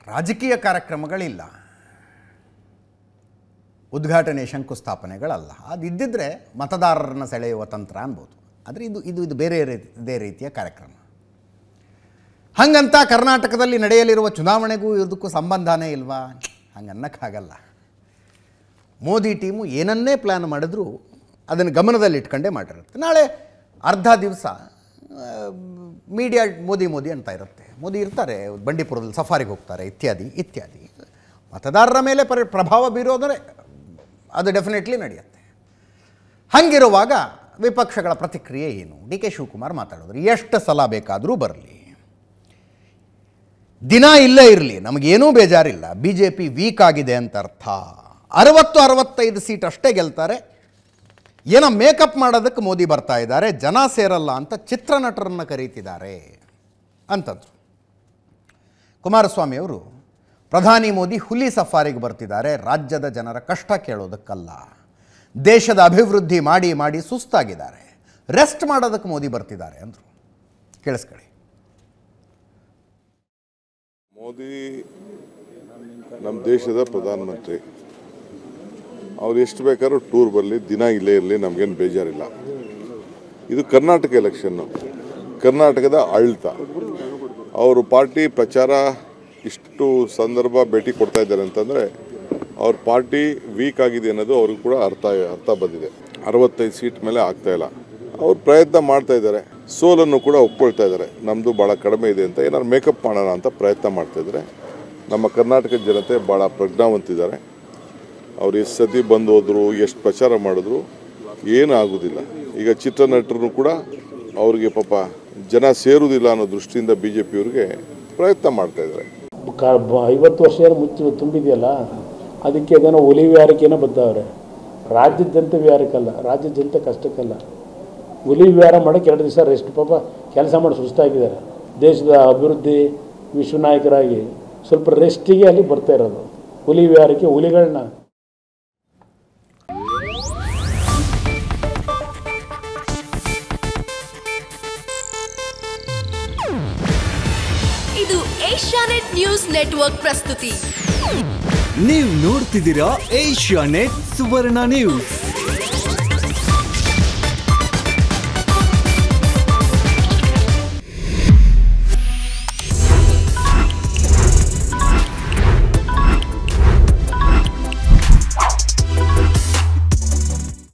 ರಾಜಕೀಯ ಕಾರ್ಯಕ್ರಮಗಳಿಲ್ಲ ಉದ್ಘಾಟನೆ ಶಂಕುಸ್ಥಾಪನೆಗಳಲ್ಲ ಅದು ಇದ್ದಿದ್ದರೆ ಮತದಾರರನ್ನು ಸೆಳೆಯುವ ತಂತ್ರ ಅನ್ಬೋದು ಆದರೆ ಇದು ಇದು ಇದು ಬೇರೆ ರೀತಿ ಇದೇ ರೀತಿಯ ಕಾರ್ಯಕ್ರಮ ಹಂಗಂತ ಕರ್ನಾಟಕದಲ್ಲಿ ನಡೆಯಲಿರುವ ಚುನಾವಣೆಗೂ ಇದಕ್ಕೂ ಸಂಬಂಧನೇ ಇಲ್ವಾ ಹಂಗನ್ನಕ್ಕಾಗಲ್ಲ ಮೋದಿ ಟೀಮು ಏನನ್ನೇ ಪ್ಲ್ಯಾನ್ ಮಾಡಿದ್ರು ಅದನ್ನು ಗಮನದಲ್ಲಿ ಇಟ್ಕೊಂಡೇ ಮಾಡಿರುತ್ತೆ ನಾಳೆ ಅರ್ಧ ದಿವಸ ಮೀಡಿಯಾ ಮೋದಿ ಮೋದಿ ಅಂತ ಇರುತ್ತೆ ಮೋದಿ ಇರ್ತಾರೆ ಬಂಡೀಪುರದಲ್ಲಿ ಸಫಾರಿಗೆ ಹೋಗ್ತಾರೆ ಇತ್ಯಾದಿ ಇತ್ಯಾದಿ ಮತದಾರರ ಮೇಲೆ ಪರಿ ಪ್ರಭಾವ ಬೀರೋದರೆ ಅದು ಡೆಫಿನೆಟ್ಲಿ ನಡೆಯುತ್ತೆ ಹಂಗಿರುವಾಗ ವಿಪಕ್ಷಗಳ ಪ್ರತಿಕ್ರಿಯೆ ಏನು ಡಿ ಕೆ ಶಿವಕುಮಾರ್ ಮಾತಾಡಿದ್ರು ಎಷ್ಟು ಸಲ ಬೇಕಾದರೂ ಬರಲಿ ದಿನ ಇಲ್ಲೇ ಇರಲಿ ನಮಗೇನೂ ಬೇಜಾರಿಲ್ಲ ಬಿ ಜೆ ಪಿ ವೀಕ್ ಆಗಿದೆ ಅಂತ ಅರ್ಥ ಅರವತ್ತು ಅರವತ್ತೈದು ಸೀಟ್ ಅಷ್ಟೇ ಗೆಲ್ತಾರೆ ಏನೋ ಮೇಕಪ್ ಮಾಡೋದಕ್ಕೆ ಮೋದಿ ಬರ್ತಾ ಇದ್ದಾರೆ ಜನ ಸೇರಲ್ಲ ಅಂತ ಚಿತ್ರನಟರನ್ನು ಕರೀತಿದ್ದಾರೆ ಅಂತಂದರು ಕುಮಾರಸ್ವಾಮಿ ಅವರು ಪ್ರಧಾನಿ ಮೋದಿ ಹುಲಿ ಸಫಾರಿಗೆ ಬರ್ತಿದ್ದಾರೆ ರಾಜ್ಯದ ಜನರ ಕಷ್ಟ ಕೇಳೋದಕ್ಕಲ್ಲ ದೇಶದ ಅಭಿವೃದ್ಧಿ ಮಾಡಿ ಮಾಡಿ ಸುಸ್ತಾಗಿದ್ದಾರೆ ರೆಸ್ಟ್ ಮಾಡೋದಕ್ಕೆ ಮೋದಿ ಬರ್ತಿದ್ದಾರೆ ಅಂದರು ಕೇಳಿಸ್ಕೊಳ್ಳಿ ಮೋದಿ ನಮ್ಮ ದೇಶದ ಪ್ರಧಾನಮಂತ್ರಿ ಅವ್ರು ಎಷ್ಟು ಬೇಕಾದ್ರೂ ಟೂರ್ ಬರಲಿ ದಿನ ಇಲ್ಲೇ ಇರಲಿ ನಮಗೇನು ಬೇಜಾರಿಲ್ಲ ಇದು ಕರ್ನಾಟಕ ಎಲೆಕ್ಷನ್ನು ಕರ್ನಾಟಕದ ಆಳ್ತ ಅವರು ಪಾರ್ಟಿ ಪ್ರಚಾರ ಇಷ್ಟು ಸಂದರ್ಭ ಭೇಟಿ ಕೊಡ್ತಾ ಇದ್ದಾರೆ ಅಂತಂದರೆ ಅವ್ರ ಪಾರ್ಟಿ ವೀಕ್ ಆಗಿದೆ ಅನ್ನೋದು ಅವ್ರಿಗೂ ಕೂಡ ಅರ್ಥ ಅರ್ಥ ಬಂದಿದೆ ಅರವತ್ತೈದು ಸೀಟ್ ಮೇಲೆ ಆಗ್ತಾ ಇಲ್ಲ ಅವ್ರು ಪ್ರಯತ್ನ ಮಾಡ್ತಾ ಇದ್ದಾರೆ ಸೋಲನ್ನು ಕೂಡ ಒಪ್ಕೊಳ್ತಾ ಇದ್ದಾರೆ ನಮ್ಮದು ಭಾಳ ಕಡಿಮೆ ಇದೆ ಅಂತ ಏನಾದ್ರು ಮೇಕಪ್ ಮಾಡೋಣ ಅಂತ ಪ್ರಯತ್ನ ಮಾಡ್ತಾ ಇದ್ದಾರೆ ನಮ್ಮ ಕರ್ನಾಟಕದ ಜನತೆ ಭಾಳ ಪ್ರಜ್ಞಾವಂತಿದ್ದಾರೆ ಅವ್ರು ಎಷ್ಟು ಸತಿ ಬಂದು ಹೋದ್ರು ಎಷ್ಟು ಪ್ರಚಾರ ಮಾಡಿದ್ರು ಏನೂ ಆಗೋದಿಲ್ಲ ಈಗ ಚಿತ್ರನಟರು ಕೂಡ ಅವ್ರಿಗೆ ಪಾಪ ಜನ ಸೇರುವುದಿಲ್ಲ ಅನ್ನೋ ದೃಷ್ಟಿಯಿಂದ ಬಿ ಜೆ ಪಿಯವ್ರಿಗೆ ಪ್ರಯತ್ನ ಮಾಡ್ತಾ ಇದ್ದಾರೆ ಕ- ಬ- ಐವತ್ತು ವರ್ಷ ಏನು ಮುಚ್ಚಿ ತುಂಬಿದೆಯಲ್ಲ ಅದಕ್ಕೆ ಅದೇನೋ ಒಲಿ ವಿಹಾರಕ್ಕೇನೋ ಬದ್ದವ್ರೆ ರಾಜ್ಯದ ಜನತೆ ವಿಹಾರಕ್ಕಲ್ಲ ರಾಜ್ಯದ ಜನತೆ ಕಷ್ಟಕ್ಕಲ್ಲ ಹುಲಿ ವಿಹಾರ ಮಾಡೋಕ್ಕೆ ಎರಡು ದಿವಸ ರೆಸ್ಟ್ ಪಾಪ ಕೆಲಸ ಮಾಡಿ ಸುಸ್ತಾಗಿದ್ದಾರೆ ದೇಶದ ಅಭಿವೃದ್ಧಿ ವಿಶ್ವ ನಾಯಕರಾಗಿ ಸ್ವಲ್ಪ ರೆಸ್ಟಿಗೆ ಅಲ್ಲಿ ಬರ್ತಾ ಇರೋದು ಹುಲಿ ವಿಹಾರಕ್ಕೆ ಹುಲಿಗಳನ್ನ ಇದು ಏಷ್ಯಾನೆಟ್ ನ್ಯೂಸ್ ನೆಟ್ವರ್ಕ್ ಪ್ರಸ್ತುತಿ ನೀವು ನೋಡ್ತಿದ್ದೀರಾ ಏಷ್ಯಾ ನೆಟ್ ಸುವರ್ಣ ನ್ಯೂಸ್